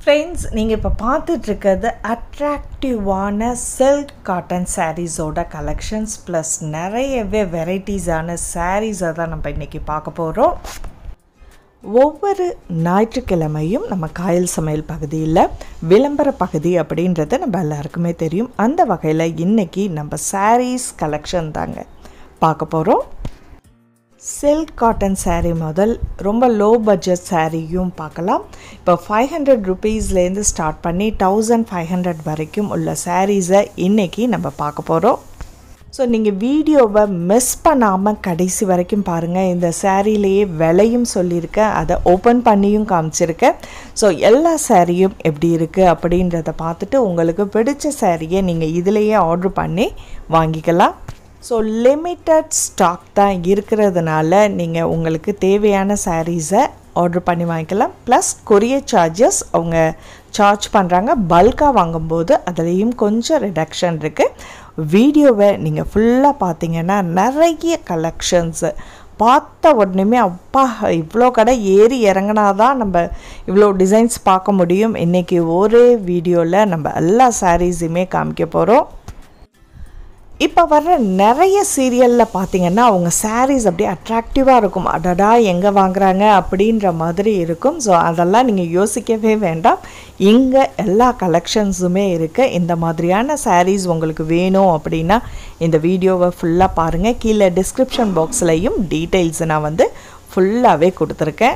Friends நீங்கள் இப்போ பார்த்துட்ருக்கிறது அட்ராக்டிவான சில்க் காட்டன் சாரீஸோட கலெக்ஷன்ஸ் ப்ளஸ் நிறையவே வெரைட்டிஸான சாரீஸை தான் நம்ம இன்றைக்கி பார்க்க போகிறோம் ஒவ்வொரு ஞாயிற்றுக்கிழமையும் நம்ம காயல் சமையல் பகுதியில் விளம்பர பகுதி அப்படின்றது நம்ம எல்லாருக்குமே தெரியும் அந்த வகையில் இன்றைக்கி நம்ம சாரீஸ் கலெக்ஷன் தாங்க பார்க்க போகிறோம் சில்க் காட்டன் saree முதல் ரொம்ப லோ பட்ஜெட் சாரியும் பார்க்கலாம் இப்போ ஃபைவ் ஹண்ட்ரட் ருபீஸ்லேருந்து ஸ்டார்ட் பண்ணி தௌசண்ட் ஃபைவ் ஹண்ட்ரட் வரைக்கும் உள்ள சாரீஸை இன்றைக்கி நம்ம பார்க்க போகிறோம் ஸோ நீங்கள் வீடியோவை மிஸ் பண்ணாமல் கடைசி வரைக்கும் பாருங்கள் இந்த சாரீலேயே விலையும் சொல்லியிருக்கேன் அதை ஓப்பன் பண்ணியும் காமிச்சிருக்கேன் ஸோ எல்லா சாரியும் எப்படி இருக்குது அப்படின்றத பார்த்துட்டு உங்களுக்கு பிடிச்ச சாரியை நீங்கள் இதிலேயே ஆர்டர் பண்ணி வாங்கிக்கலாம் ஸோ லிமிட்டட் ஸ்டாக் தான் இருக்கிறதுனால நீங்கள் உங்களுக்கு தேவையான சாரீஸை ஆர்டர் பண்ணி வாங்கிக்கலாம் ப்ளஸ் கொரியர் சார்ஜஸ் அவங்க சார்ஜ் பண்ணுறாங்க பல்காக வாங்கும்போது அதுலேயும் கொஞ்சம் ரிடக்ஷன் இருக்குது வீடியோவை நீங்கள் ஃபுல்லாக பார்த்தீங்கன்னா நிறைய கலெக்ஷன்ஸு பார்த்த உடனேமே அப்பா இவ்வளோ கடை ஏறி இறங்கினா தான் நம்ம இவ்வளோ டிசைன்ஸ் பார்க்க முடியும் இன்றைக்கி ஒரே வீடியோவில் நம்ம எல்லா சாரீஸுமே காமிக்க போகிறோம் இப்போ வர்ற நிறைய சீரியலில் பார்த்தீங்கன்னா அவங்க சாரீஸ் அப்படியே அட்ராக்டிவாக இருக்கும் அடடா எங்கே வாங்குறாங்க அப்படின்ற மாதிரி இருக்கும் ஸோ அதெல்லாம் நீங்கள் யோசிக்கவே வேண்டாம் இங்கே எல்லா கலெக்ஷன்ஸுமே இருக்குது இந்த மாதிரியான சாரீஸ் உங்களுக்கு வேணும் அப்படின்னா இந்த வீடியோவை ஃபுல்லாக பாருங்கள் கீழே டிஸ்கிரிப்ஷன் பாக்ஸ்லையும் டீட்டெயில்ஸ் நான் வந்து ஃபுல்லாகவே கொடுத்துருக்கேன்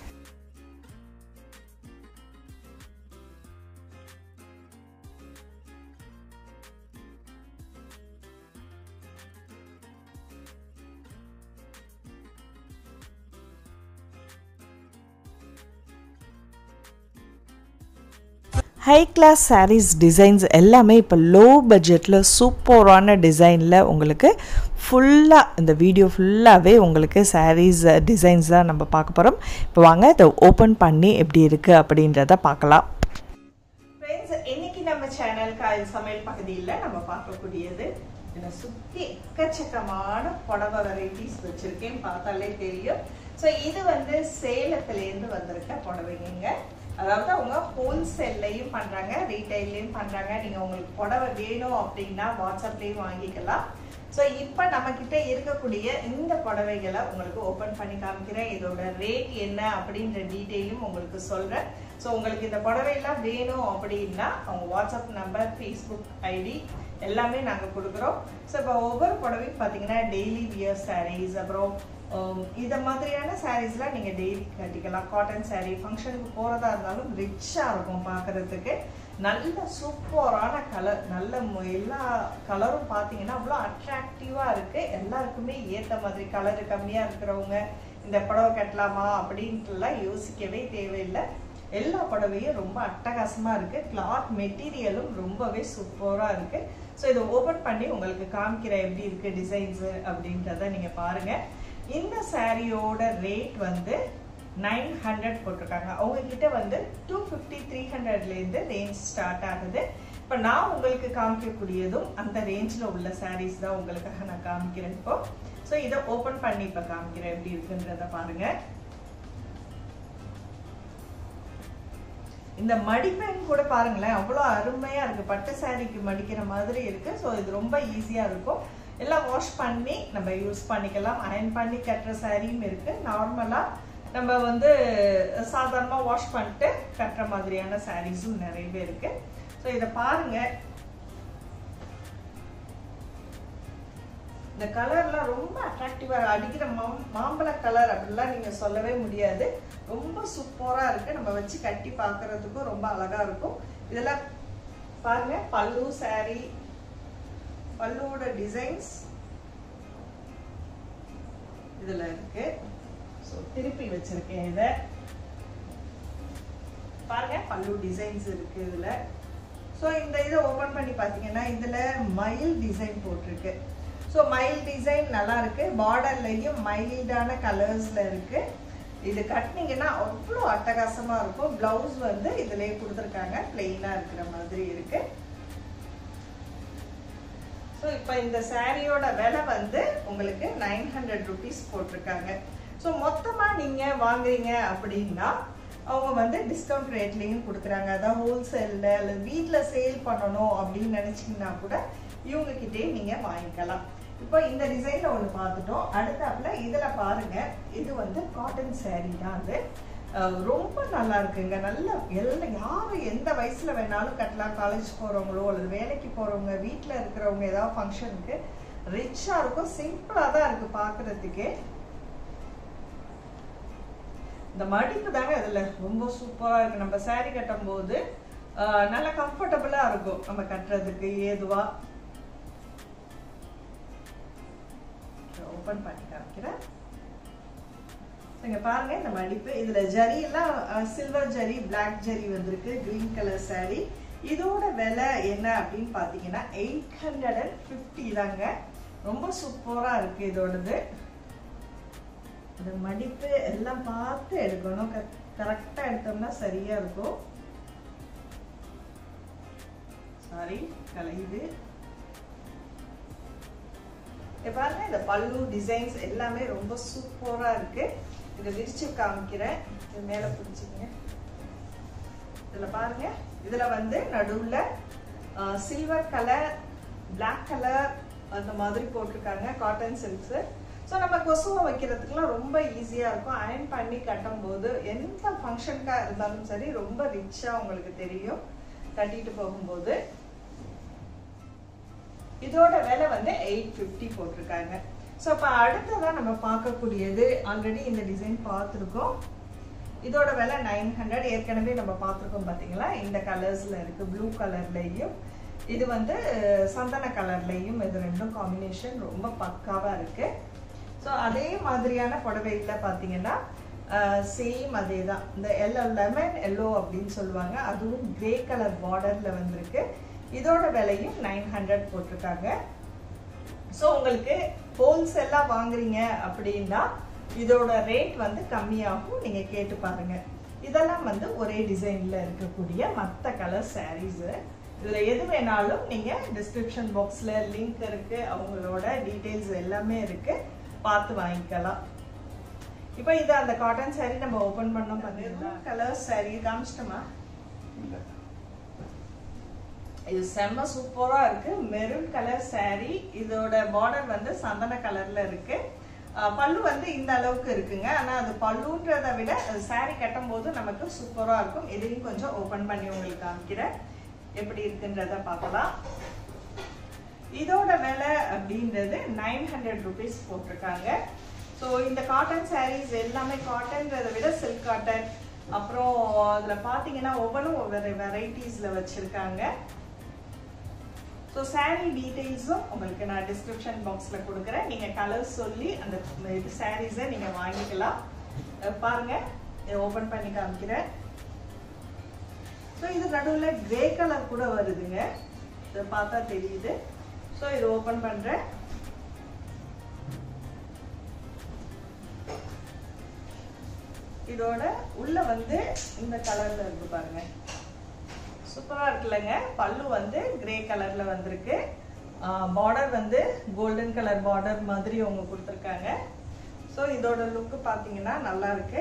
ஹை கிளாஸ் சாரீஸ் டிசைன்ஸ் எல்லாமே இப்போ லோ பட்ஜெட்டில் சூப்பரான டிசைனில் உங்களுக்கு ஃபுல்லாக இந்த வீடியோ ஃபுல்லாகவே உங்களுக்கு சாரீஸ் டிசைன்ஸ் தான் நம்ம பார்க்க போகிறோம் இப்போ வாங்க இதை ஓப்பன் பண்ணி எப்படி இருக்குது அப்படின்றத பார்க்கலாம் ஃப்ரெண்ட்ஸ் இன்னைக்கு நம்ம சேனல் காயல் சமையல் பகுதியில் நம்ம பார்க்கக்கூடியது என்னை சுற்றி எக்கச்சக்கமான புடவை வெரைட்டிஸ் வச்சுருக்கேன் பார்த்தாலே தெரியும் ஸோ இது வந்து சேலத்துலேருந்து வந்திருக்க புடவைங்க அதாவது அவங்க ஹோல்சேல்லையும் பண்ணுறாங்க ரீட்டைல்லையும் பண்ணுறாங்க நீங்கள் உங்களுக்கு புடவை வேணும் அப்படின்னா வாட்ஸ்அப்லேயும் வாங்கிக்கலாம் ஸோ இப்போ நம்மக்கிட்ட இருக்கக்கூடிய இந்த புடவைகளை உங்களுக்கு ஓப்பன் பண்ணி காமிக்கிறேன் இதோட ரேட் என்ன அப்படின்ற டீட்டெயிலும் உங்களுக்கு சொல்கிறேன் ஸோ உங்களுக்கு இந்த புடவையெல்லாம் வேணும் அப்படின்னா அவங்க வாட்ஸ்அப் நம்பர் ஃபேஸ்புக் ஐடி எல்லாமே நாங்கள் கொடுக்குறோம் ஸோ இப்போ ஒவ்வொரு புடவையும் பார்த்தீங்கன்னா டெய்லி வியர் சாரீஸ் அப்புறம் இந்த மாதிரியான சாரீஸ்லாம் நீங்கள் டெய்லி கட்டிக்கலாம் காட்டன் சாரீ ஃபங்க்ஷனுக்கு போகிறதா இருந்தாலும் ரிச்சாக இருக்கும் பார்க்குறதுக்கு நல்ல சூப்பரான கலர் நல்ல எல்லா கலரும் பார்த்தீங்கன்னா அவ்வளோ அட்ராக்டிவாக இருக்குது எல்லாருக்குமே ஏற்ற மாதிரி கலரு கம்மியாக இருக்கிறவங்க இந்த புடவை கட்டலாமா அப்படின்ட்டுலாம் யோசிக்கவே தேவையில்லை எல்லா புடவையும் ரொம்ப அட்டகாசமாக இருக்குது கிளாத் மெட்டீரியலும் ரொம்பவே சூப்பராக இருக்குது ஸோ இதை ஓப்பன் பண்ணி உங்களுக்கு காமிக்கிற எப்படி இருக்குது டிசைன்ஸு அப்படின்றத நீங்கள் பாருங்கள் இந்த சாரியோட ரேட் வந்து நைன் ஹண்ட்ரட் போட்டிருக்காங்க அவங்க கிட்ட வந்து டூ ஃபிஃப்டி த்ரீ ஹண்ட்ரட்லேருந்து ரேஞ்ச் ஸ்டார்ட் ஆகுது இப்போ நான் உங்களுக்கு காமிக்கக்கூடியதும் அந்த ரேஞ்சில் உள்ள சாரீஸ் தான் உங்களுக்காக நான் காமிக்கிறேன் இப்போ ஸோ இதை ஓப்பன் பண்ணி இப்போ காமிக்கிறேன் எப்படி இருக்குன்றத பாருங்கள் இந்த மடிப்பெண் கூட பாருங்களேன் அவ்வளோ அருமையாக இருக்குது பட்டு சாரிக்கு மடிக்கிற மாதிரி இருக்குது ஸோ இது ரொம்ப ஈஸியாக இருக்கும் எல்லாம் வாஷ் பண்ணி நம்ம யூஸ் பண்ணிக்கலாம் அயன் பண்ணி கட்டுற சாரியும் இருக்குது நார்மலாக நம்ம வந்து சாதாரணமாக வாஷ் பண்ணிட்டு கட்டுற மாதிரியான சாரீஸும் நிறையவே இருக்குது ஸோ இதை பாருங்கள் இந்த கலர்லாம் ரொம்ப அட்ராக்டிவாக அடிக்கிற மாம் மாம்பழ கலர் அப்படிலாம் நீங்கள் சொல்லவே முடியாது ரொம்ப சூப்பராக இருக்குது நம்ம வச்சு கட்டி பார்க்குறதுக்கும் ரொம்ப அழகாக இருக்கும் இதெல்லாம் பாருங்க பல்லு சாரி பல்லுவோட டிசைன்ஸ் இதில் இருக்கு ஸோ திருப்பி வச்சிருக்கேன் இதை பாருங்க பல்லு டிசைன்ஸ் இருக்கு இதில் ஸோ இந்த இதை ஓப்பன் பண்ணி பார்த்தீங்கன்னா இதில் மயில் டிசைன் போட்டிருக்கு ஸோ மயில் டிசைன் நல்லா இருக்கு பார்டர்லையும் மைல்டான கலர்ஸ்ல இருக்கு இது கட்டினீங்கன்னா அவ்வளோ அட்டகாசமா இருக்கும் பிளவுஸ் வந்து இதுலயே கொடுத்துருக்காங்க பிளெயினா இருக்கிற மாதிரி இருக்கு ஸோ இப்போ இந்த சாரியோட விலை வந்து உங்களுக்கு நைன் ஹண்ட்ரட் ருபீஸ் போட்டிருக்காங்க ஸோ மொத்தமாக நீங்கள் வாங்குறீங்க அப்படின்னா அவங்க வந்து டிஸ்கவுண்ட் ரேட்லேயும் கொடுக்குறாங்க அதான் ஹோல்சேலில் அல்லது வீட்டில் சேல் பண்ணணும் அப்படின்னு நினச்சிங்கன்னா கூட இவங்க கிட்டே நீங்கள் வாங்கிக்கலாம் இப்போ இந்த டிசைனில் ஒன்று பார்த்துட்டோம் அடுத்தாப்புல இதில் பாருங்க இது வந்து காட்டன் saree தான் அது அஹ் ரொம்ப நல்லா இருக்குங்க நல்ல எல்லாம் யாரும் எந்த வயசுல வேணாலும் கட்டலாம் காலேஜ் போறவங்களோ அல்லது வேலைக்கு போறவங்க வீட்டில் இருக்கிறவங்க ஏதாவது ஃபங்க்ஷனுக்கு ரிச்சா இருக்கும் சிம்பிளா தான் இருக்கு பார்க்கிறதுக்கே இந்த மடிப்பு தாங்க இதுல ரொம்ப சூப்பரா இருக்கு நம்ம saree கட்டும் போது அஹ், நல்லா கம்ஃபர்டபுளா இருக்கும் நம்ம கட்டுறதுக்கு ஏதுவா ஓபன் பண்ணி காமிக்கிறேன் இங்க பாருங்க இந்த மடிப்பு இதுல ஜரி எல்லாம் சில்வர் ஜரி பிளாக் ஜரி வந்திருக்கு கிரீன் கலர் saree இதோட விலை என்ன அப்படின்னு பாத்தீங்கன்னா எயிட் ஹண்ட்ரட் அண்ட் ஃபிஃப்டி தாங்க ரொம்ப சூப்பரா இருக்கு இதோடது இந்த மடிப்பு எல்லாம் பார்த்து எடுக்கணும் கரெக்டா எடுத்தோம்னா சரியா இருக்கும் சாரி கலையுது இங்க பாருங்க இந்த பல்லு டிசைன்ஸ் எல்லாமே ரொம்ப சூப்பரா இருக்கு இதை விரிச்சு காமிக்கிறேன் இது மேல பிடிச்சிங்க இதுல பாருங்க இதுல வந்து நடுவுல சில்வர் கலர் Black கலர் அந்த மாதிரி போட்டிருக்காங்க காட்டன் சில்க்ஸ் ஸோ நம்ம கொசுவை வைக்கிறதுக்குலாம் ரொம்ப ஈஸியாக இருக்கும் அயன் பண்ணி கட்டும் போது எந்த ஃபங்க்ஷனுக்காக இருந்தாலும் சரி ரொம்ப ரிச்சாக உங்களுக்கு தெரியும் கட்டிட்டு போகும்போது இதோட விலை வந்து எயிட் ஃபிஃப்டி போட்டிருக்காங்க ஸோ இப்போ அடுத்ததான் நம்ம பார்க்கக்கூடியது ஆல்ரெடி இந்த டிசைன் பார்த்துருக்கோம் இதோட விலை நைன் ஹண்ட்ரட் ஏற்கனவே நம்ம பார்த்துருக்கோம் பார்த்தீங்களா இந்த கலர்ஸில் இருக்குது ப்ளூ கலர்லேயும் இது வந்து சந்தன கலர்லேயும் இது ரெண்டும் காம்பினேஷன் ரொம்ப பக்காவாக இருக்குது ஸோ அதே மாதிரியான புடவையில் பார்த்தீங்கன்னா சேம் அதே தான் இந்த எல்லோ லெமன் எல்லோ அப்படின்னு சொல்லுவாங்க அதுவும் கிரே கலர் பார்டரில் வந்திருக்கு இதோட விலையும் நைன் ஹண்ட்ரட் போட்டிருக்காங்க ஸோ உங்களுக்கு ஹோல்சேலாக வாங்குறீங்க அப்படின்னா இதோட ரேட் வந்து கம்மியாகும் நீங்கள் கேட்டு பாருங்க இதெல்லாம் வந்து ஒரே டிசைனில் இருக்கக்கூடிய மற்ற கலர் சாரீஸு இதில் எது வேணாலும் நீங்கள் டிஸ்கிரிப்ஷன் பாக்ஸில் லிங்க் இருக்குது அவங்களோட டீட்டெயில்ஸ் எல்லாமே இருக்குது பார்த்து வாங்கிக்கலாம் இப்போ இது அந்த காட்டன் saree நம்ம ஓப்பன் பண்ணோம் பார்த்தீங்களா கலர் saree காமிச்சிட்டோமா இது செம்ம சூப்பரா இருக்கு மெரூன் கலர் saree இதோட பார்டர் வந்து சந்தன கலர்ல இருக்கு அஹ் பல்லு வந்து இந்த அளவுக்கு இருக்குங்க ஆனா அது பல்லுன்றதை விட saree கட்டும் போது நமக்கு சூப்பரா இருக்கும் இதையும் கொஞ்சம் ஓபன் பண்ணி உங்களுக்கு காமிக்கிறேன் எப்படி இருக்குன்றத பார்க்கலாம் இதோட விலை அப்படின்றது நைன் ஹண்ட்ரட் ருபீஸ் போட்டிருக்காங்க ஸோ இந்த காட்டன் sarees எல்லாமே காட்டன்றதை விட சில்க் காட்டன் அப்புறம் அதில் பார்த்தீங்கன்னா ஒவ்வொன்றும் ஒவ்வொரு வெரைட்டிஸில் வச்சுருக்காங்க ஸோ saree டீட்டெயில்ஸும் உங்களுக்கு நான் டிஸ்கிரிப்ஷன் பாக்ஸில் கொடுக்குறேன் நீங்கள் கலர் சொல்லி அந்த இது சாரீஸை நீங்கள் வாங்கிக்கலாம் அஹ் பாருங்க இதை ஓப்பன் பண்ணி காமிக்கிறேன் ஸோ இது நடுவில் கிரே கலர் கூட வருதுங்க இதை பார்த்தா தெரியுது ஸோ இது ஓப்பன் பண்ணுறேன் இதோட உள்ள வந்து இந்த கலர்ல இருக்கு பாருங்க சூப்பரா இருக்குல்லங்க பல்லு வந்து கிரே கலர்ல வந்திருக்கு பார்டர் வந்து கோல்டன் கலர் பார்டர் மாதிரி அவங்க கொடுத்துருக்காங்க ஸோ இதோட லுக்கு பார்த்தீங்கன்னா நல்லா இருக்கு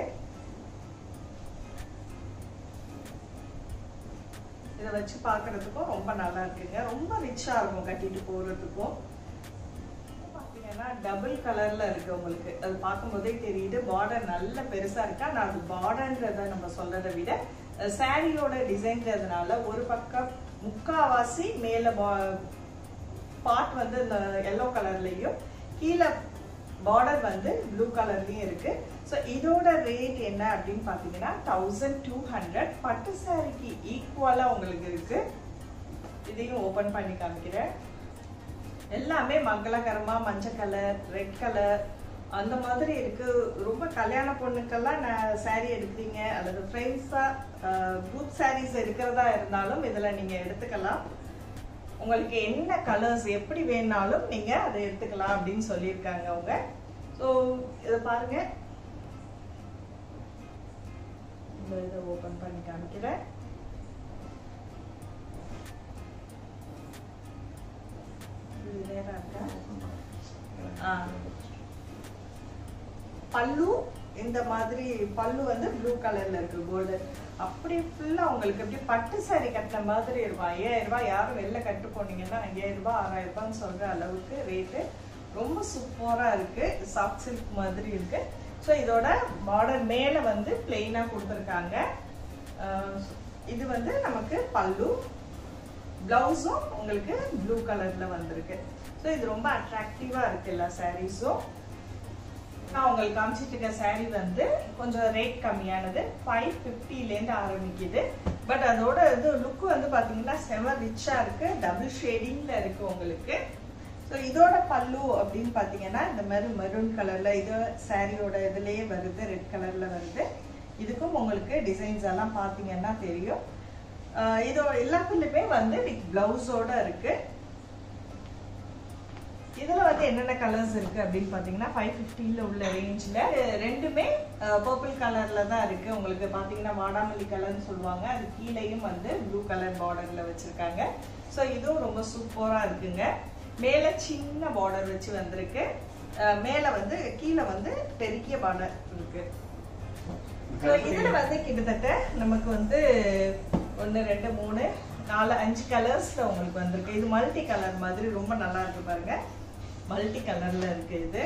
இதை வச்சு பார்க்கறதுக்கும் ரொம்ப நல்லா இருக்குங்க ரொம்ப ரிச்சாக இருக்கும் கட்டிட்டு போகிறதுக்கும் பார்த்தீங்கன்னா டபுள் கலர்ல இருக்கு உங்களுக்கு அது பார்க்கும்போதே தெரியுது பார்டர் நல்ல பெருசா இருக்கு ஆனா அது பார்டர்ன்றத நம்ம சொல்றதை விட சாரியோட டிசைன்றதுனால ஒரு பக்கம் முக்காவாசி மேல பார்ட் வந்து இந்த எல்லோ கலர்லயும் கீழே பார்டர் வந்து ப்ளூ கலர்லயும் இருக்கு ஸோ இதோட ரேட் என்ன அப்படின்னு பார்த்தீங்கன்னா தௌசண்ட் டூ ஹண்ட்ரட் பட்டு சாரிக்கு ஈக்குவலாக உங்களுக்கு இருக்கு இதையும் ஓப்பன் பண்ணி காமிக்கிறேன் எல்லாமே மங்களகரமா மஞ்சள் கலர் ரெட் கலர் அந்த மாதிரி இருக்கு ரொம்ப கல்யாண பொண்ணுக்கெல்லாம் நான் saree எடுக்கிறீங்க அல்லது ஃப்ரெண்ட்ஸா குரூப் சாரீஸ் இருக்கிறதா இருந்தாலும் இதுல நீங்க எடுத்துக்கலாம் உங்களுக்கு என்ன கலர்ஸ் எப்படி வேணாலும் நீங்க அதை எடுத்துக்கலாம் அப்படின்னு சொல்லியிருக்காங்க அவங்க ஸோ இதை பாருங்க இந்த இதை ஓப்பன் பண்ணி காமிக்கிறேன் இது நேரா இருக்கா ஆ. பல்லு இந்த மாதிரி பல்லு வந்து ப்ளூ கலர்ல இருக்கு கோல்டு அப்படி ஃபுல்லா உங்களுக்கு எப்படி பட்டு saree கட்டின மாதிரி இருக்கும் ஐயாயிரம் ரூபாய் யாரும் வெளில கட்டு போனீங்கன்னா ஐயாயிரம் ரூபாய் ஆறாயிரம் ரூபான்னு சொல்ற அளவுக்கு ரேட்டு ரொம்ப சூப்பரா இருக்கு சாஃப்ட் சில்க் மாதிரி இருக்கு ஸோ இதோட பார்டர் மேல வந்து பிளெயினா கொடுத்துருக்காங்க அஹ் இது வந்து நமக்கு பல்லு பிளவுஸும் உங்களுக்கு ப்ளூ கலர்ல வந்திருக்கு ஸோ இது ரொம்ப அட்ராக்டிவா இருக்கு எல்லா சாரீஸும் நான் உங்களுக்கு காமிச்சிட்டு இருக்க saree வந்து கொஞ்சம் ரேட் கம்மியானது ஃபைவ் ஃபிஃப்டிலேருந்து ஆரம்பிக்குது பட் அதோட இது லுக் வந்து பார்த்தீங்கன்னா செம ரிச்சாக இருக்கு டபுள் ஷேடிங்கில் இருக்கு உங்களுக்கு ஸோ இதோட பல்லு அப்படின்னு பார்த்தீங்கன்னா இந்த மாதிரி மெரூன் கலரில் இது சாரியோட இதுலேயே வருது ரெட் கலரில் வருது இதுக்கும் உங்களுக்கு டிசைன்ஸ் எல்லாம் பார்த்தீங்கன்னா தெரியும் ஆஹ் இதோ எல்லாத்துலேயுமே வந்து வித் பிளவுஸோட இருக்கு இதுல வந்து என்னென்ன கலர்ஸ் இருக்கு அப்படின்னு பாத்தீங்கன்னா ஃபைவ் ஃபிஃப்டில உள்ள ரேஞ்சில் ரெண்டுமே பர்பிள் கலர்ல தான் இருக்கு உங்களுக்கு பாத்தீங்கன்னா வாடாமல்லி கலர்னு சொல்லுவாங்க அது கீழேயும் வந்து ப்ளூ கலர் பார்டர்ல வச்சிருக்காங்க ஸோ இதுவும் ரொம்ப சூப்பரா இருக்குங்க மேல சின்ன பார்டர் வச்சு வந்திருக்கு அஹ் மேல வந்து கீழே வந்து பெரிய பார்டர் இருக்கு ஸோ இதுல வந்து கிட்டத்தட்ட நமக்கு வந்து ஒன்று ரெண்டு மூணு நாலு அஞ்சு கலர்ஸ்ல உங்களுக்கு வந்திருக்கு இது மல்டி கலர் மாதிரி ரொம்ப நல்லா இருக்கு பாருங்க மல்டி கலர்ல இருக்கு இது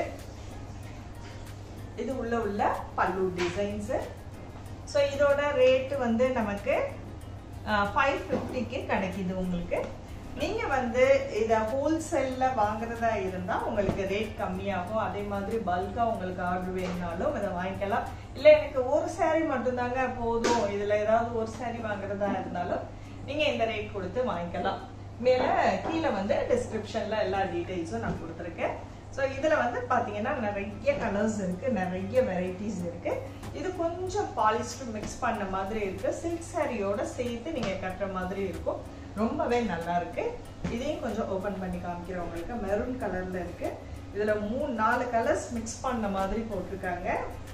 இது உள்ள உள்ள பல்லு டிசைன்ஸ் ஸோ இதோட ரேட்டு வந்து நமக்கு ஃபைவ் ஃபிஃப்டிக்கு கிடைக்குது உங்களுக்கு நீங்க வந்து இதை ஹோல்சேல்ல வாங்குறதா இருந்தா உங்களுக்கு ரேட் கம்மியாகும் அதே மாதிரி பல்கா உங்களுக்கு ஆர்டர் வேணுனாலும் இதை வாங்கிக்கலாம் இல்ல எனக்கு ஒரு saree மட்டும்தாங்க போதும் இதுல ஏதாவது ஒரு saree வாங்குறதா இருந்தாலும் நீங்க இந்த ரேட் கொடுத்து வாங்கிக்கலாம் மேல கீழே வந்து டிஸ்கிரிப்ஷன்ல எல்லா டீடைல்ஸும் நான் கொடுத்துருக்கேன் ஸோ இதுல வந்து பாத்தீங்கன்னா நிறைய கலர்ஸ் இருக்கு நிறைய வெரைட்டிஸ் இருக்கு இது கொஞ்சம் பாலிஸ்டர் மிக்ஸ் பண்ண மாதிரி இருக்கு சில்க் சாரியோட சேர்த்து நீங்க கட்டுற மாதிரி இருக்கும் ரொம்பவே நல்லா இருக்கு இதையும் கொஞ்சம் ஓபன் பண்ணி காமிக்கிறேன் உங்களுக்கு மெரூன் கலர்ல இருக்கு இதுல மூணு நாலு கலர்ஸ் மிக்ஸ் பண்ண மாதிரி போட்டிருக்காங்க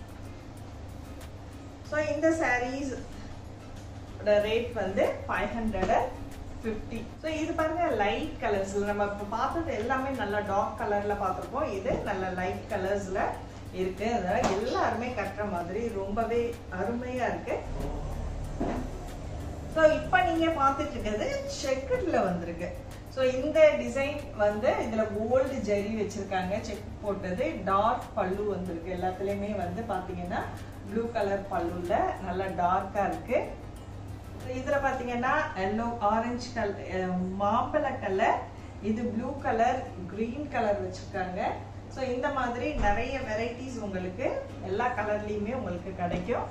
ஸோ இந்த சாரீஸ் ரேட் வந்து ஃபைவ் ஹண்ட்ரட் ஃபிஃப்டி ஸோ இது பாருங்க லைட் கலர்ஸ்ல நம்ம இப்போ பார்த்தது எல்லாமே நல்லா டார்க் கலர்ல பார்த்துருப்போம் இது நல்ல லைட் கலர்ஸ்ல இருக்கு அதனால எல்லாருமே கட்டுற மாதிரி ரொம்பவே அருமையா இருக்கு ஸோ இப்போ நீங்க பார்த்துட்டு இருக்கிறது செக்குட்ல வந்திருக்கு ஸோ இந்த டிசைன் வந்து இதுல கோல்டு ஜரி வச்சிருக்காங்க செக் போட்டது டார்க் பல்லு வந்திருக்கு எல்லாத்துலயுமே வந்து பாத்தீங்கன்னா ப்ளூ கலர் பல்லுல நல்லா டார்க்கா இருக்கு இதுல பாத்தீங்கன்னா எல்லோ ஆரஞ்சு கலர் மாம்பழ கலர் இது ப்ளூ கலர் கிரீன் கலர் வச்சிருக்காங்க ஸோ இந்த மாதிரி நிறைய வெரைட்டிஸ் உங்களுக்கு எல்லா கலர்லயுமே உங்களுக்கு கிடைக்கும்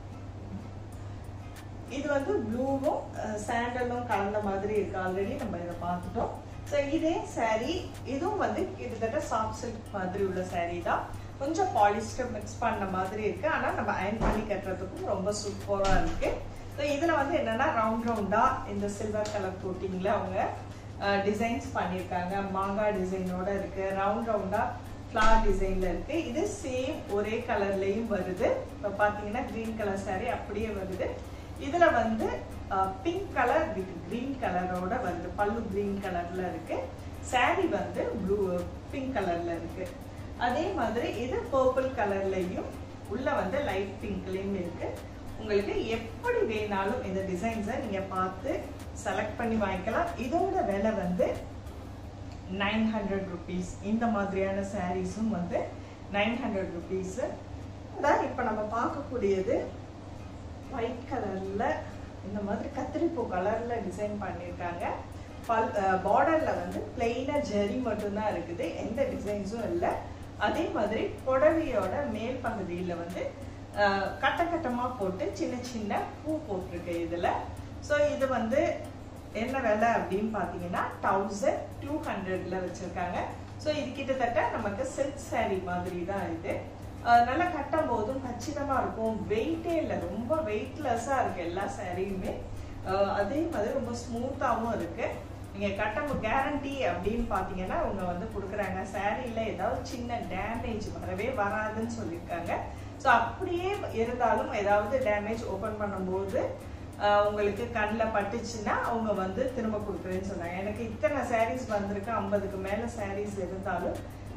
இது வந்து ப்ளூவும் சாண்டலும் கலந்த மாதிரி இருக்கு ஆல்ரெடி நம்ம இதை பார்த்துட்டோம் ஸோ இதே saree இதுவும் வந்து கிட்டத்தட்ட சாஃப்ட் சில்க் மாதிரி உள்ள saree தான் கொஞ்சம் பாலிஸ்டர் மிக்ஸ் பண்ண மாதிரி இருக்கு ஆனால் நம்ம அயன் பண்ணி கட்டுறதுக்கும் ரொம்ப சூப்பராக இருக்கு ஸோ இதில் வந்து என்னன்னா ரவுண்ட் ரவுண்டா இந்த சில்வர் கலர் கோட்டிங்ல அவங்க டிசைன்ஸ் பண்ணியிருக்காங்க மாங்காய் டிசைனோட இருக்கு ரவுண்ட் ரவுண்டா ஃப்ளார் டிசைன்ல இருக்கு இது சேம் ஒரே கலர்லயும் வருது இப்போ பார்த்தீங்கன்னா க்ரீன் கலர் saree அப்படியே வருது இதுல வந்து பிங்க் கலர் வித் கிரீன் கலரோட வருது பல்லு கிரீன் கலர்ல இருக்கு saree வந்து ப்ளூ பிங்க் கலர்ல இருக்கு அதே மாதிரி இது பர்பிள் கலர்லயும் உள்ள வந்து லைட் பிங்க்லயும் இருக்கு உங்களுக்கு எப்படி வேணாலும் இந்த டிசைன்ஸை நீங்க பார்த்து செலக்ட் பண்ணி வாங்கிக்கலாம் இதோட விலை வந்து நைன் ஹண்ட்ரட் ருபீஸ் இந்த மாதிரியான சாரீஸும் வந்து நைன் ஹண்ட்ரட் ருபீஸ் அதான் இப்போ நம்ம பார்க்கக்கூடியது ஒயிட் கலர்ல இந்த மாதிரி கத்திரிப்பூ கலர்ல டிசைன் பண்ணியிருக்காங்க பல் பார்டர்ல வந்து பிளெயினா ஜெரி மட்டும்தான் இருக்குது எந்த டிசைன்ஸும் இல்லை அதே மாதிரி புடவையோட மேல் பகுதியில் வந்து அஹ், கட்ட கட்டமா போட்டு சின்ன சின்ன பூ போட்டிருக்கு இதுல ஸோ இது வந்து என்ன விலை அப்படின்னு பார்த்தீங்கன்னா தௌசண்ட் டூ ஹண்ட்ரட்ல வச்சிருக்காங்க ஸோ இது கிட்டத்தட்ட நமக்கு சில்க் saree மாதிரி தான் இது அஹ் நல்லா கட்டும் போதும் கச்சிதமா இருக்கும் வெயிட்டே இல்லை ரொம்ப வெயிட்லெஸ்ஸா இருக்கு எல்லா சாரியுமே அதே மாதிரி ரொம்ப ஸ்மூத்தாகவும் இருக்கு நீங்க கட்டம் கேரண்டி அப்படின்னு பாத்தீங்கன்னா அவங்க வந்து கொடுக்குறாங்க சாரியில ஏதாவது சின்ன டேமேஜ் வரவே வராதுன்னு சொல்லியிருக்காங்க ஸோ அப்படியே இருந்தாலும் ஏதாவது டேமேஜ் ஓப்பன் பண்ணும்போது ஆஹ் உங்களுக்கு கண்ணில் பட்டுச்சுன்னா அவங்க வந்து திரும்ப கொடுக்குறேன்னு சொன்னாங்க எனக்கு இத்தனை சாரீஸ் வந்திருக்கு ஐம்பதுக்கு மேலே சாரீஸ் இருந்தாலும்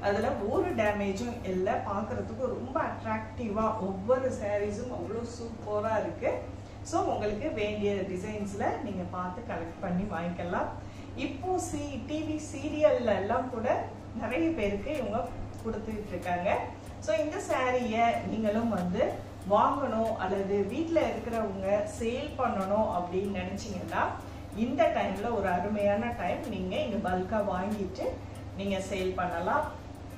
அதில் ஒரு டேமேஜும் இல்லை பார்க்குறதுக்கு ரொம்ப அட்ராக்டிவாக ஒவ்வொரு சாரீஸும் அவ்வளோ சூப்பராக இருக்குது ஸோ உங்களுக்கு வேண்டிய டிசைன்ஸில் நீங்கள் பார்த்து கலெக்ட் பண்ணி வாங்கிக்கலாம் இப்போ சி டிவி சீரியல்ல எல்லாம் கூட நிறைய பேருக்கு இவங்க கொடுத்துட்டு இருக்காங்க ஸோ இந்த சாரியை நீங்களும் வந்து வாங்கணும் அல்லது வீட்டில் இருக்கிறவங்க சேல் பண்ணணும் அப்படின்னு நினச்சிங்கன்னா இந்த டைமில் ஒரு அருமையான டைம் நீங்கள் இங்கே பல்காக வாங்கிட்டு நீங்கள் சேல் பண்ணலாம்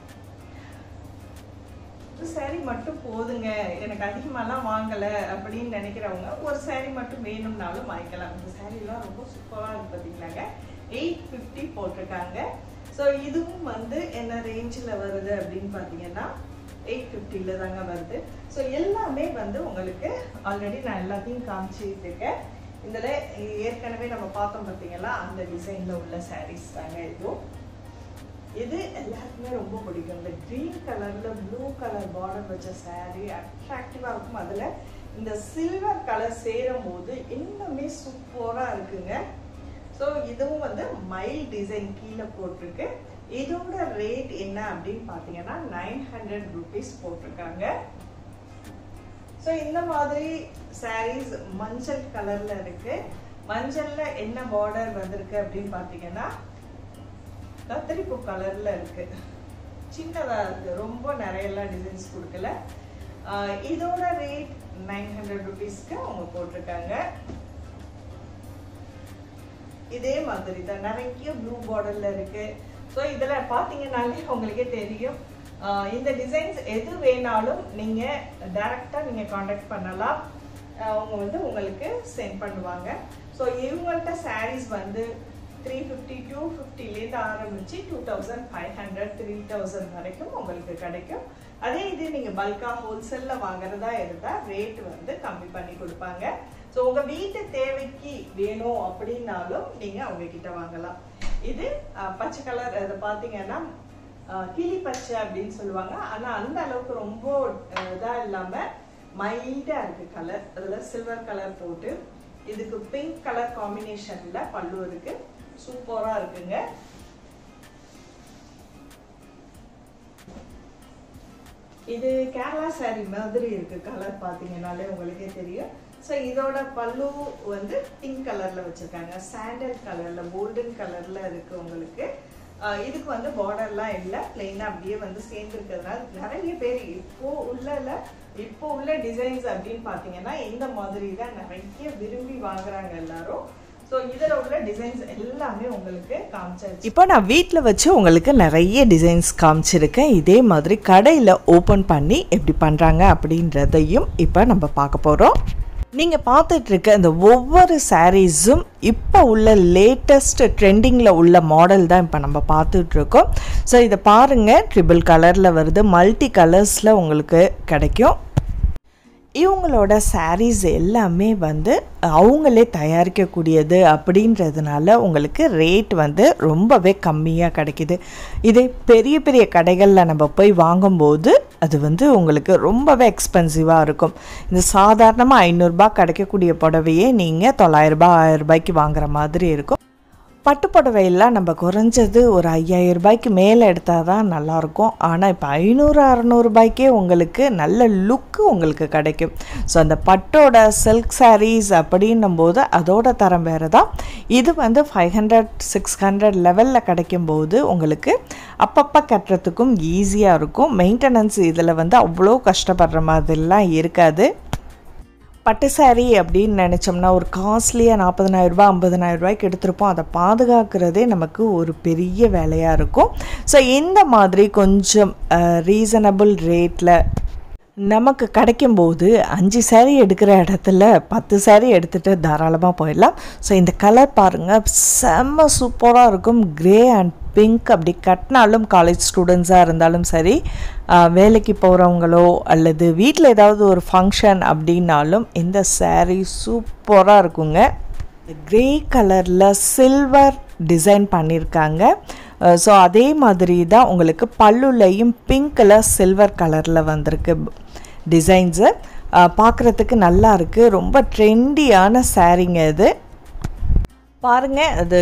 ஒரு சாரி மட்டும் போதுங்க எனக்கு அதிகமாலாம் வாங்கலை அப்படின்னு நினைக்கிறவங்க ஒரு சாரி மட்டும் வேணும்னாலும் வாங்கிக்கலாம் இந்த சாரீலாம் ரொம்ப சூப்பராக இருக்கு பார்த்தீங்களாங்க எயிட் ஃபிஃப்டி போட்டிருக்காங்க ஸோ இதுவும் வந்து என்ன ரேஞ்சில் வருது அப்படின்னு பார்த்தீங்கன்னா எயிட் ஃபிஃப்டியில் தாங்க வருது ஸோ எல்லாமே வந்து உங்களுக்கு ஆல்ரெடி நான் எல்லாத்தையும் காமிச்சிட்டு இருக்கேன் இதில் ஏற்கனவே நம்ம பார்த்தோம் பார்த்தீங்களா அந்த டிசைனில் உள்ள சாரீஸ் தாங்க இதுவும் இது எல்லாருக்குமே ரொம்ப பிடிக்கும் இந்த க்ரீன் கலரில் ப்ளூ கலர் பார்டர் வச்ச சாரீ அட்ராக்டிவாக இருக்கும் அதில் இந்த சில்வர் கலர் சேரும் போது இன்னுமே சூப்பராக இருக்குங்க ஸோ இதுவும் வந்து மைல் டிசைன் கீழே போட்டிருக்கு இதோட ரேட் என்ன அப்படின்னு பார்த்தீங்கன்னா நைன் ஹண்ட்ரட் ருபீஸ் போட்டிருக்காங்க ஸோ இந்த மாதிரி சாரீஸ் மஞ்சள் கலர்ல இருக்கு மஞ்சள்ல என்ன பார்டர் வந்திருக்கு அப்படின்னு பார்த்தீங்கன்னா கத்திரிப்பூ கலர்ல இருக்கு சின்னதா இருக்கு ரொம்ப நிறையலாம் டிசைன்ஸ் கொடுக்கல இதோட ரேட் நைன் ஹண்ட்ரட் ருபீஸ்க்கு அவங்க போட்டிருக்காங்க இதே மாதிரி தான் நிறைய ப்ளூ பார்டர்ல இருக்கு ஸோ இதில் பார்த்தீங்கன்னாலே உங்களுக்கே தெரியும் இந்த டிசைன்ஸ் எது வேணாலும் நீங்கள் டைரெக்டாக நீங்கள் காண்டாக்ட் பண்ணலாம் அவங்க வந்து உங்களுக்கு சென்ட் பண்ணுவாங்க ஸோ இவங்கள்ட்ட சாரீஸ் வந்து த்ரீ ஃபிஃப்டி டூ ஃபிஃப்டிலேருந்து ஆரம்பித்து two thousand five hundred three thousand வரைக்கும் உங்களுக்கு கிடைக்கும் அதே இது நீங்கள் பல்காக ஹோல்சேலில் வாங்குறதா இருந்தால் ரேட் வந்து கம்மி பண்ணி கொடுப்பாங்க ஸோ உங்கள் வீட்டு தேவைக்கு வேணும் அப்படின்னாலும் நீங்கள் அவங்க கிட்ட வாங்கலாம் இது பச்சை கலர் அதை பார்த்தீங்கன்னா கிளி பச்சை அப்படின்னு சொல்லுவாங்க ஆனால் அந்த அளவுக்கு ரொம்ப இதாக இல்லாமல் மைல்டாக இருக்குது கலர் அதில் சில்வர் கலர் போட்டு இதுக்கு பிங்க் கலர் காம்பினேஷனில் பல்லு இருக்கு சூப்பராக இருக்குங்க இது கேரளா சாரி மாதிரி இருக்கு கலர் பார்த்தீங்கன்னாலே உங்களுக்கே தெரியும் ஸோ இதோட பல்லு வந்து பிங்க் கலர்ல வச்சிருக்காங்க சாண்டல் கலர்ல கோல்டன் கலர்ல இருக்கு உங்களுக்கு இதுக்கு வந்து பார்டர்லாம் இல்லை பிளெயினாக அப்படியே வந்து சேர்ந்துருக்கிறதுனால நிறைய பேர் இப்போ உள்ள இப்போ உள்ள டிசைன்ஸ் அப்படின்னு பார்த்தீங்கன்னா இந்த மாதிரி தான் நிறைய விரும்பி வாங்குறாங்க எல்லாரும் ஸோ இதில் உள்ள டிசைன்ஸ் எல்லாமே உங்களுக்கு காமிச்சாச்சு இப்போ நான் வீட்டில் வச்சு உங்களுக்கு நிறைய டிசைன்ஸ் காமிச்சிருக்கேன் இதே மாதிரி கடையில் ஓப்பன் பண்ணி எப்படி பண்ணுறாங்க அப்படின்றதையும் இப்போ நம்ம பார்க்க போகிறோம் நீங்கள் பார்த்துட்ருக்க இந்த ஒவ்வொரு சாரீஸும் இப்போ உள்ள லேட்டஸ்ட் ட்ரெண்டிங்கில் உள்ள மாடல் தான் இப்போ நம்ம பார்த்துட்ருக்கோம் ஸோ இதை பாருங்கள் ட்ரிபிள் கலரில் வருது மல்டி கலர்ஸில் உங்களுக்கு கிடைக்கும் இவங்களோட சாரீஸ் எல்லாமே வந்து அவங்களே தயாரிக்கக்கூடியது அப்படின்றதுனால உங்களுக்கு ரேட் வந்து ரொம்பவே கம்மியாக கிடைக்கிது இதே பெரிய பெரிய கடைகளில் நம்ம போய் வாங்கும்போது அது வந்து உங்களுக்கு ரொம்பவே எக்ஸ்பென்சிவாக இருக்கும் இந்த சாதாரணமாக ஐநூறுரூபா கிடைக்கக்கூடிய புடவையே நீங்கள் தொள்ளாயிரரூபா ஆயிரரூபாய்க்கு வாங்குற மாதிரி இருக்கும் பட்டு புடவையெல்லாம் நம்ம குறைஞ்சது ஒரு ஐயாயிரம் ரூபாய்க்கு மேலே எடுத்தால் தான் நல்லாயிருக்கும் ஆனால் இப்போ ஐநூறு அறநூறுபாய்க்கே உங்களுக்கு நல்ல லுக்கு உங்களுக்கு கிடைக்கும் ஸோ அந்த பட்டோட சில்க் சாரீஸ் அப்படின்னும் போது அதோட தரம் வேறு தான் இது வந்து ஃபைவ் ஹண்ட்ரட் சிக்ஸ் ஹண்ட்ரட் லெவலில் கிடைக்கும்போது உங்களுக்கு அப்பப்போ கட்டுறதுக்கும் ஈஸியாக இருக்கும் மெயின்டெனன்ஸ் இதில் வந்து அவ்வளோ கஷ்டப்படுற மாதிரிலாம் இருக்காது பட்டு சாரீ அப்படின்னு நினச்சோம்னா ஒரு காஸ்ட்லியாக நாற்பதனாயிரரூபா ஐம்பதனாயிரம் ரூபாய்க்கு எடுத்திருப்போம் அதை பாதுகாக்கிறதே நமக்கு ஒரு பெரிய வேலையாக இருக்கும் ஸோ இந்த மாதிரி கொஞ்சம் ரீசனபிள் ரேட்டில் நமக்கு கிடைக்கும்போது அஞ்சு சேரீ எடுக்கிற இடத்துல பத்து சேரீ எடுத்துகிட்டு தாராளமாக போயிடலாம் ஸோ இந்த கலர் பாருங்கள் செம்ம சூப்பராக இருக்கும் க்ரே அண்ட் பிங்க் அப்படி கட்டினாலும் காலேஜ் ஸ்டூடெண்ட்ஸாக இருந்தாலும் சரி வேலைக்கு போகிறவங்களோ அல்லது வீட்டில் ஏதாவது ஒரு ஃபங்க்ஷன் அப்படின்னாலும் இந்த சேரீ சூப்பராக இருக்குங்க க்ரே கலரில் சில்வர் டிசைன் பண்ணியிருக்காங்க ஸோ அதே மாதிரி தான் உங்களுக்கு பல்லுலையும் பிங்க்கில் சில்வர் கலரில் வந்திருக்கு டிசைன்ஸு பார்க்குறதுக்கு நல்லா இருக்குது ரொம்ப ட்ரெண்டியான சாரீங்க இது பாருங்கள் அது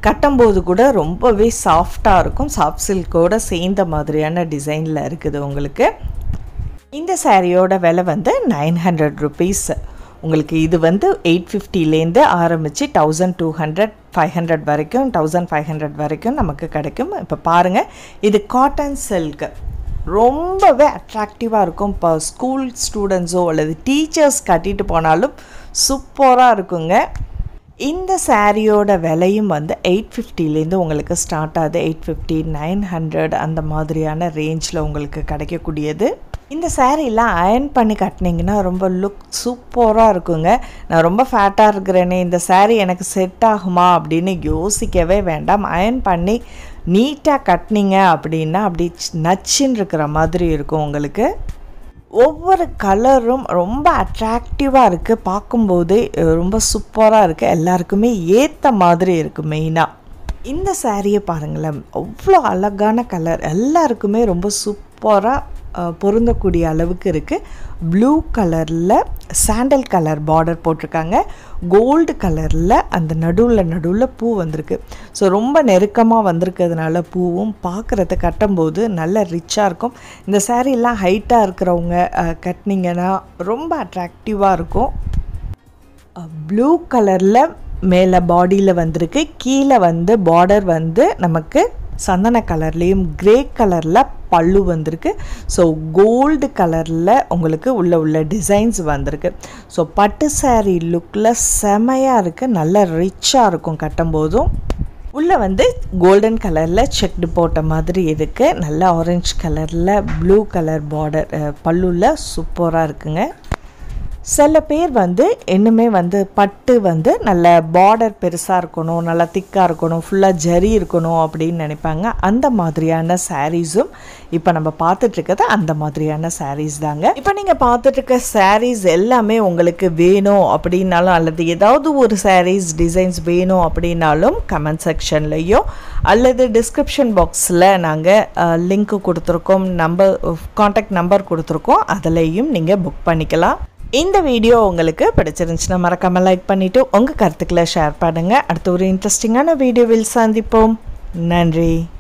கட்டும்போது கூட ரொம்பவே சாஃப்டாக இருக்கும் சாஃப்ட் சில்கோட சேர்ந்த மாதிரியான டிசைனில் இருக்குது உங்களுக்கு இந்த சாரியோட விலை வந்து நைன் ஹண்ட்ரட் ருபீஸ் உங்களுக்கு இது வந்து எயிட் ஃபிஃப்டிலேருந்து ஆரம்பித்து thousand two hundred five hundred வரைக்கும் தௌசண்ட் ஃபைவ் ஹண்ட்ரட் வரைக்கும் நமக்கு கிடைக்கும் இப்போ பாருங்கள் இது காட்டன் சில்க் ரொம்பவே அட்ராக்டிவாக இருக்கும் இப்போ ஸ்கூல் ஸ்டூடெண்ட்ஸோ அல்லது டீச்சர்ஸ் கட்டிட்டு போனாலும் சூப்பராக இருக்குங்க இந்த சாரியோட விலையும் வந்து எயிட் ஃபிஃப்டிலேருந்து உங்களுக்கு ஸ்டார்ட் ஆகுது எயிட் ஃபிஃப்டி நைன் ஹண்ட்ரட் அந்த மாதிரியான ரேஞ்சில் உங்களுக்கு கிடைக்கக்கூடியது இந்த சாரீலாம் அயர்ன் பண்ணி கட்டினீங்கன்னா ரொம்ப லுக் சூப்பராக இருக்குங்க நான் ரொம்ப ஃபேட்டாக இருக்கிறேனே இந்த saree எனக்கு செட் ஆகுமா அப்படின்னு யோசிக்கவே வேண்டாம் அயர்ன் பண்ணி நீட்டாக கட்டினீங்க அப்படின்னா அப்படி நச்சுன்னு இருக்கிற மாதிரி இருக்கும் உங்களுக்கு ஒவ்வொரு கலரும் ரொம்ப அட்ராக்டிவாக இருக்குது பார்க்கும்போதே அஹ், ரொம்ப சூப்பராக இருக்குது எல்லாருக்குமே ஏற்ற மாதிரி இருக்குது மெயினாக இந்த சாரியை பாருங்களேன் அவ்வளோ அழகான கலர் எல்லாருக்குமே ரொம்ப சூப்பராக பொருந்தக்கூடிய அளவுக்கு இருக்குது ப்ளூ கலரில் சாண்டல் கலர் பார்டர் போட்டிருக்காங்க கோல்டு கலரில் அந்த நடுவில் நடுவில் பூ வந்திருக்கு ஸோ ரொம்ப நெருக்கமாக வந்திருக்கிறதுனால பூவும் பார்க்குறது கட்டும்போது நல்ல ரிச்சாக இருக்கும் இந்த சாரீலாம் ஹைட்டாக இருக்கிறவங்க அஹ், கட்டினீங்கன்னா ரொம்ப அட்ராக்டிவாக இருக்கும் ப்ளூ கலரில் மேலே பாடியில் வந்திருக்கு கீழே வந்து பார்டர் வந்து நமக்கு சந்தன கலர்லேயும் கிரே கலரில் பல்லு வந்திருக்கு ஸோ கோல்டு கலரில் உங்களுக்கு உள்ள உள்ள டிசைன்ஸ் வந்திருக்கு ஸோ பட்டு saree லுக்கில் செமையாக இருக்குது நல்ல ரிச்சாக இருக்கும் கட்டும்போதும் உள்ளே வந்து கோல்டன் கலரில் செக்டு போட்ட மாதிரி இருக்குது நல்ல ஆரஞ்சு கலரில் ப்ளூ கலர் பார்டர் பல்லுல சூப்பராக இருக்குங்க சில பேர் வந்து இன்னுமே வந்து பட்டு வந்து நல்ல பார்டர் பெருசாக இருக்கணும் நல்லா திக்காக இருக்கணும் ஃபுல்லாக ஜரி இருக்கணும் அப்படின்னு நினைப்பாங்க அந்த மாதிரியான சாரீஸும் இப்போ நம்ம பார்த்துட்டு இருக்கிறது அந்த மாதிரியான சாரீஸ் தாங்க இப்போ நீங்கள் பார்த்துட்டு இருக்க சாரீஸ் எல்லாமே உங்களுக்கு வேணும் அப்படின்னாலும் அல்லது ஏதாவது ஒரு சாரீஸ் டிசைன்ஸ் வேணும் அப்படின்னாலும் கமெண்ட் செக்ஷன்லேயோ அல்லது டிஸ்கிரிப்ஷன் பாக்ஸில் நாங்கள் லிங்க் கொடுத்துருக்கோம் நம்பர் காண்டாக்ட் நம்பர் கொடுத்துருக்கோம் அதுலேயும் நீங்கள் புக் பண்ணிக்கலாம் இந்த வீடியோ உங்களுக்கு பிடிச்சிருந்துச்சுன்னா மறக்காமல் லைக் பண்ணிவிட்டு உங்கள் கருத்துக்களை ஷேர் பண்ணுங்கள் அடுத்த ஒரு இன்ட்ரெஸ்டிங்கான வீடியோவில் சந்திப்போம் நன்றி